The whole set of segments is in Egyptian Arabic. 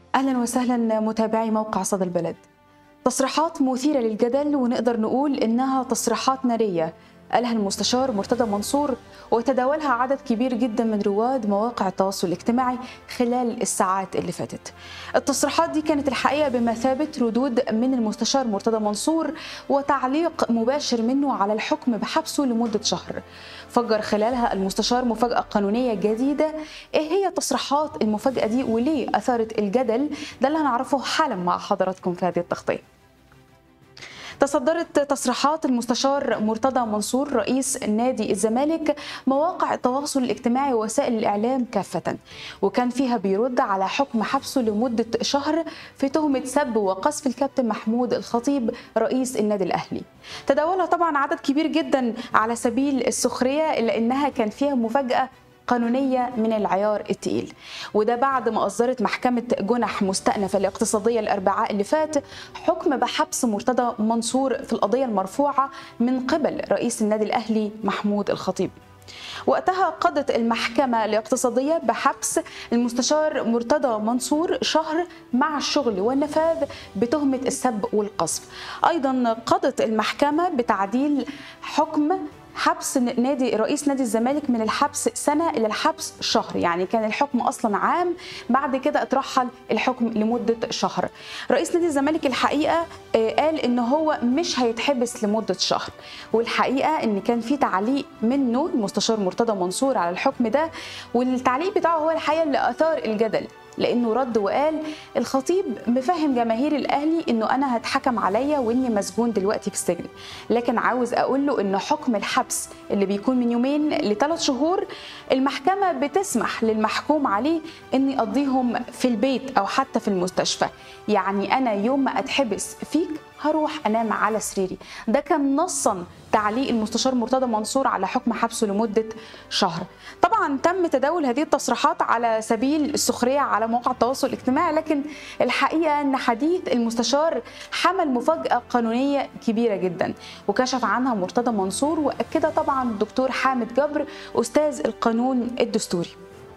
اهلا وسهلا متابعي موقع صدى البلد. تصريحات مثيره للجدل ونقدر نقول انها تصريحات ناريه قالها المستشار مرتضى منصور وتداولها عدد كبير جدا من رواد مواقع التواصل الاجتماعي خلال الساعات اللي فاتت. التصريحات دي كانت الحقيقه بمثابه ردود من المستشار مرتضى منصور وتعليق مباشر منه على الحكم بحبسه لمده شهر. فجر خلالها المستشار مفاجاه قانونيه جديده ايه هي تصريحات المفاجاه دي وليه اثارت الجدل ده اللي هنعرفه حالا مع حضراتكم في هذه التغطيه. تصدرت تصريحات المستشار مرتضى منصور رئيس نادي الزمالك مواقع التواصل الاجتماعي ووسائل الاعلام كافه وكان فيها بيرد على حكم حبسه لمده شهر في تهمه سب وقذف الكابتن محمود الخطيب رئيس النادي الاهلي تداولها طبعا عدد كبير جدا على سبيل السخريه الا انها كان فيها مفاجاه قانونية من العيار التقيل وده بعد ما أصدرت محكمة جنح مستأنفة الاقتصادية الأربعاء اللي فات حكم بحبس مرتضى منصور في القضية المرفوعة من قبل رئيس النادي الأهلي محمود الخطيب وقتها قضت المحكمة الاقتصادية بحبس المستشار مرتضى منصور شهر مع الشغل والنفاذ بتهمة السب والقصف أيضا قضت المحكمة بتعديل حكم حبس نادي رئيس نادي الزمالك من الحبس سنه الى الحبس شهر يعني كان الحكم اصلا عام بعد كده اترحل الحكم لمده شهر رئيس نادي الزمالك الحقيقه قال ان هو مش هيتحبس لمده شهر والحقيقه ان كان في تعليق منه المستشار مرتضى منصور على الحكم ده والتعليق بتاعه هو الحقيقه اللي اثار الجدل لانه رد وقال الخطيب مفهم جماهير الاهلي انه انا هتحكم عليا واني مسجون دلوقتي في السجن لكن عاوز اقول له ان حكم الحبس اللي بيكون من يومين لثلاث شهور المحكمه بتسمح للمحكوم عليه ان يقضيهم في البيت او حتى في المستشفى يعني انا يوم ما اتحبس فيك هروح انام على سريري ده كان نصا تعليق المستشار مرتضى منصور على حكم حبسه لمده شهر طبعا تم تداول هذه التصريحات على سبيل السخريه على مواقع التواصل الاجتماعي لكن الحقيقه ان حديث المستشار حمل مفاجاه قانونيه كبيره جدا وكشف عنها مرتضى منصور واكدها طبعا الدكتور حامد جبر استاذ القانون الدستوري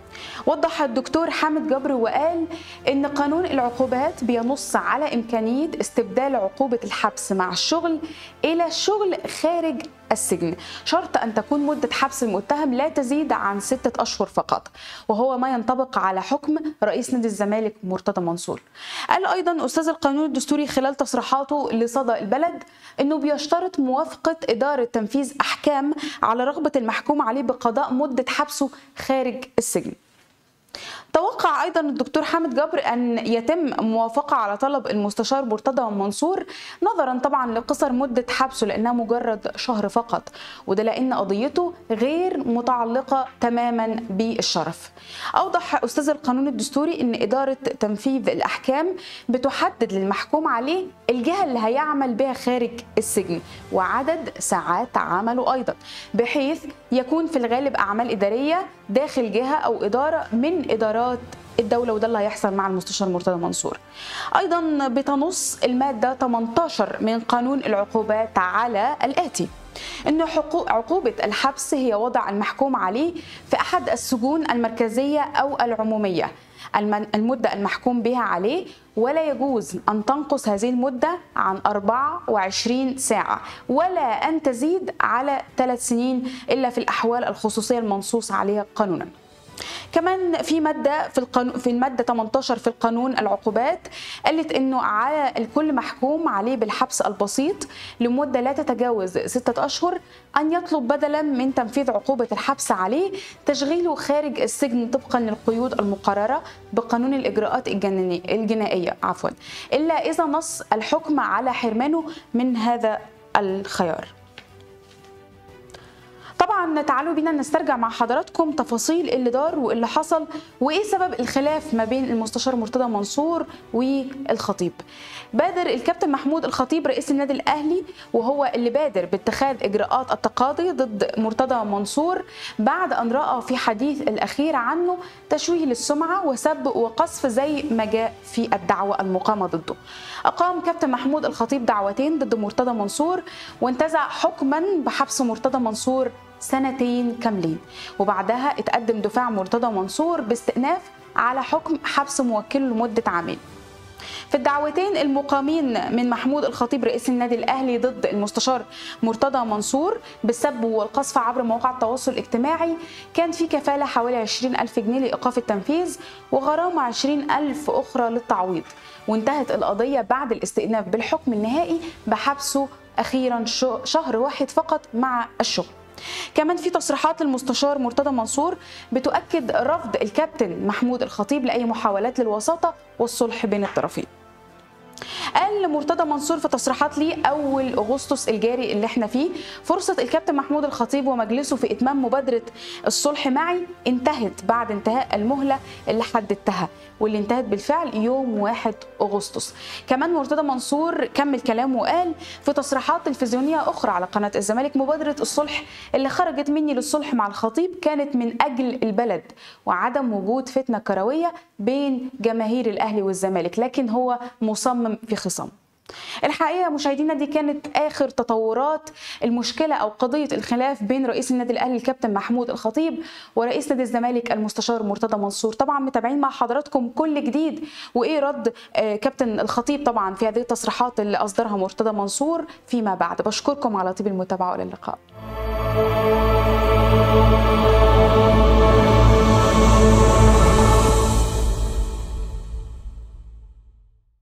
وضح الدكتور حامد جبر وقال ان قانون العقوبات بينص على امكانيه استبدال عقوبه الحبس مع الشغل الى شغل خارج السجن شرط أن تكون مدة حبس المتهم لا تزيد عن ستة أشهر فقط وهو ما ينطبق على حكم رئيس نادي الزمالك مرتضى منصور قال أيضا أستاذ القانون الدستوري خلال تصريحاته لصدى البلد أنه بيشترط موافقة إدارة تنفيذ أحكام على رغبة المحكوم عليه بقضاء مدة حبسه خارج السجن توقع ايضا الدكتور حامد جبر ان يتم موافقه على طلب المستشار مرتضى منصور نظرا طبعا لقصر مده حبسه لانها مجرد شهر فقط وده لان قضيته غير متعلقه تماما بالشرف. اوضح استاذ القانون الدستوري ان اداره تنفيذ الاحكام بتحدد للمحكوم عليه الجهه اللي هيعمل بها خارج السجن وعدد ساعات عمله ايضا بحيث يكون في الغالب اعمال اداريه داخل جهه او اداره من ادارات الدولة وده اللي هيحصل مع المستشار مرتضى منصور. أيضا بتنص المادة 18 من قانون العقوبات على الآتي أن عقوبة الحبس هي وضع المحكوم عليه في أحد السجون المركزية أو العمومية المدة المحكوم بها عليه ولا يجوز أن تنقص هذه المدة عن 24 ساعة ولا أن تزيد على ثلاث سنين إلا في الأحوال الخصوصية المنصوص عليها قانوناً. كمان في ماده في القانون في الماده 18 في القانون العقوبات قالت انه على الكل محكوم عليه بالحبس البسيط لمده لا تتجاوز ستة اشهر ان يطلب بدلا من تنفيذ عقوبه الحبس عليه تشغيله خارج السجن طبقا للقيود المقرره بقانون الاجراءات الجنائيه عفوا الا اذا نص الحكم على حرمانه من هذا الخيار طبعا تعالوا بينا نسترجع مع حضراتكم تفاصيل اللي دار واللي حصل وايه سبب الخلاف ما بين المستشار مرتضى منصور والخطيب بادر الكابتن محمود الخطيب رئيس النادي الاهلي وهو اللي بادر باتخاذ اجراءات التقاضي ضد مرتضى منصور بعد ان راى في حديث الاخير عنه تشويه للسمعه وسب وقذف زي ما جاء في الدعوه المقامه ضده اقام كابتن محمود الخطيب دعوتين ضد مرتضى منصور وانتزع حكما بحبس مرتضى منصور سنتين كاملين وبعدها اتقدم دفاع مرتضى منصور باستئناف على حكم حبس موكله لمدة عامين في الدعوتين المقامين من محمود الخطيب رئيس النادي الأهلي ضد المستشار مرتضى منصور بالسب والقذف عبر مواقع التواصل الاجتماعي كان في كفالة حوالي 20 ألف جنيه لإيقاف التنفيذ وغرامة 20 ألف أخرى للتعويض وانتهت القضية بعد الاستئناف بالحكم النهائي بحبسه أخيرا شهر واحد فقط مع الشغل كمان في تصريحات للمستشار مرتضى منصور بتؤكد رفض الكابتن محمود الخطيب لاي محاولات للوساطه والصلح بين الطرفين قال مرتضى منصور في تصريحات ليه اول اغسطس الجاري اللي احنا فيه فرصه الكابتن محمود الخطيب ومجلسه في اتمام مبادره الصلح معي انتهت بعد انتهاء المهله اللي حددتها واللي انتهت بالفعل يوم 1 اغسطس كمان مرتضى منصور كمل كلامه وقال في تصريحات تلفزيونيه اخرى على قناه الزمالك مبادره الصلح اللي خرجت مني للصلح مع الخطيب كانت من اجل البلد وعدم وجود فتنه كرويه بين جماهير الاهلي والزمالك لكن هو مصمم في خصام الحقيقه مشاهدينا دي كانت اخر تطورات المشكله او قضيه الخلاف بين رئيس النادي الاهلي الكابتن محمود الخطيب ورئيس نادي الزمالك المستشار مرتضى منصور طبعا متابعين مع حضراتكم كل جديد وايه رد كابتن الخطيب طبعا في هذه التصريحات اللي اصدرها مرتضى منصور فيما بعد بشكركم على طيب المتابعه والى اللقاء